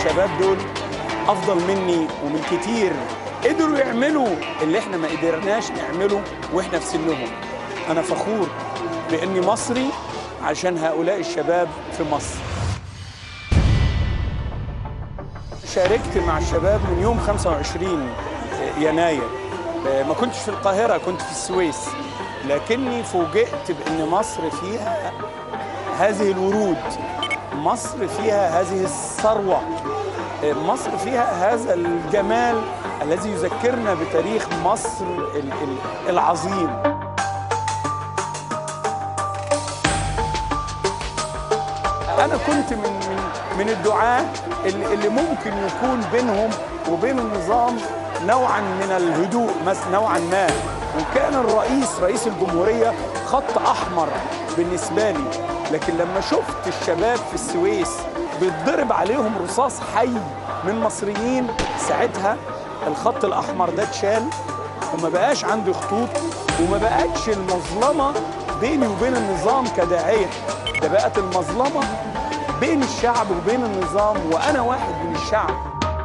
الشباب دول افضل مني ومن كتير قدروا يعملوا اللي احنا ما قدرناش نعمله واحنا في سنهم انا فخور باني مصري عشان هؤلاء الشباب في مصر شاركت مع الشباب من يوم 25 يناير ما كنتش في القاهرة كنت في السويس لكني فوجئت بأن مصر فيها هذه الورود مصر فيها هذه الثروة مصر فيها هذا الجمال الذي يذكرنا بتاريخ مصر ال- ال- العظيم أنا كنت من من من الدعاة اللي, اللي ممكن يكون بينهم وبين النظام نوعا من الهدوء مس نوعا ما وكان الرئيس رئيس الجمهورية خط أحمر بالنسبة لي لكن لما شفت الشباب في السويس بيتضرب عليهم رصاص حي من مصريين ساعتها الخط الأحمر ده اتشال وما بقاش عندي خطوط وما بقتش المظلمة بيني وبين النظام كداعية ده بقت المظلمة بين الشعب وبين النظام وأنا واحد من الشعب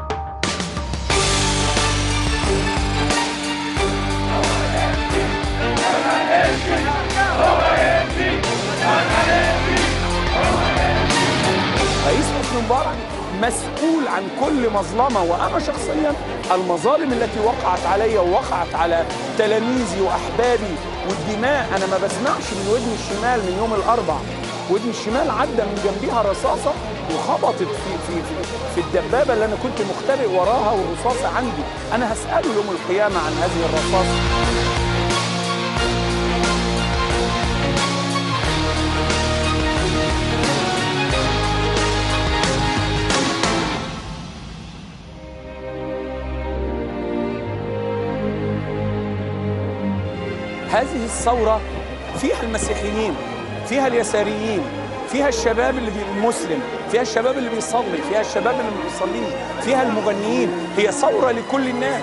رئيس حسني مبارك مسؤول عن كل مظلمة وأنا شخصيا المظالم التي وقعت علي ووقعت على تلاميذي وأحبابي والدماء أنا ما بسمعش من ودني الشمال من يوم الأربع ودني الشمال عدى من جنبيها رصاصة وخبطت في, في, في, في الدبابة اللي أنا كنت مختبئ وراها والرصاصة عندي أنا هسأله يوم القيامة عن هذه الرصاصة هذه الثورة فيها المسيحيين فيها اليساريين فيها الشباب اللي بي- المسلم فيها الشباب اللي بيصلي فيها الشباب اللي ما بيصليش فيها المغنيين هي ثورة لكل الناس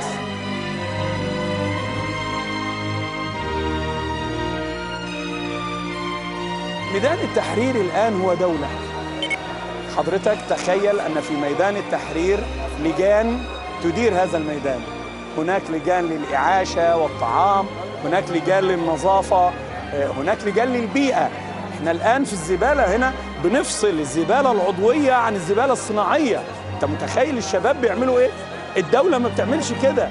ميدان التحرير الآن هو دولة حضرتك تخيل أن في ميدان التحرير لجان تدير هذا الميدان هناك لجان للإعاشة والطعام هناك لجان للنظافة آه، هناك لجان للبيئة احنا الآن في الزبالة هنا بنفصل الزبالة العضوية عن الزبالة الصناعية انت متخيل الشباب بيعملوا ايه الدولة ما بتعملش كده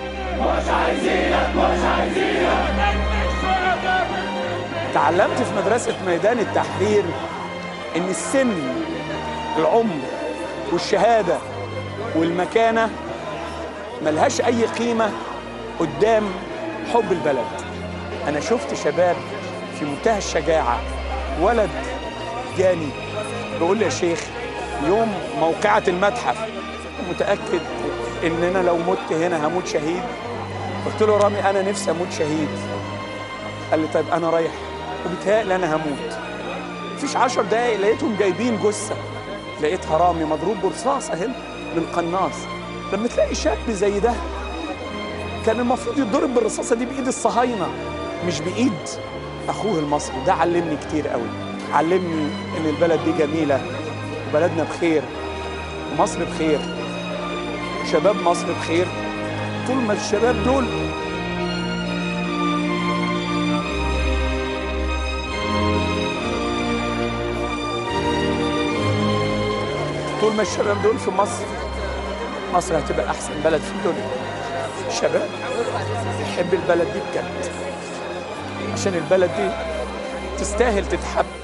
تعلمت في مدرسة ميدان التحرير إن السن العمر والشهادة والمكانة ملهاش أي قيمة قدام حب البلد أنا شفت شباب في منتهى الشجاعة ولد جاني بيقول لي يا شيخ يوم موقعة المتحف متأكد إن أنا لو مت هنا هموت شهيد قلت له رامي أنا نفسي أموت شهيد قال لي طيب انا رايح وبيتهيألي انا هموت مفيش عشر دقايق لقيتهم جايبين جثه لقيتها رامي مضروب برصاص اهي من قناص لما تلاقي شاب زي ده كان المفروض يتضرب بالرصاصه دي بايد الصهاينه مش بايد اخوه المصري ده علمني كتير قوي علمني ان البلد دي جميله وبلدنا بخير ومصر بخير شباب مصر بخير طول ما الشباب دول طول ما الشباب دول في مصر مصر هتبقى احسن بلد في الدنيا الشباب يحب البلد دي بجد عشان البلد دي تستاهل تتحب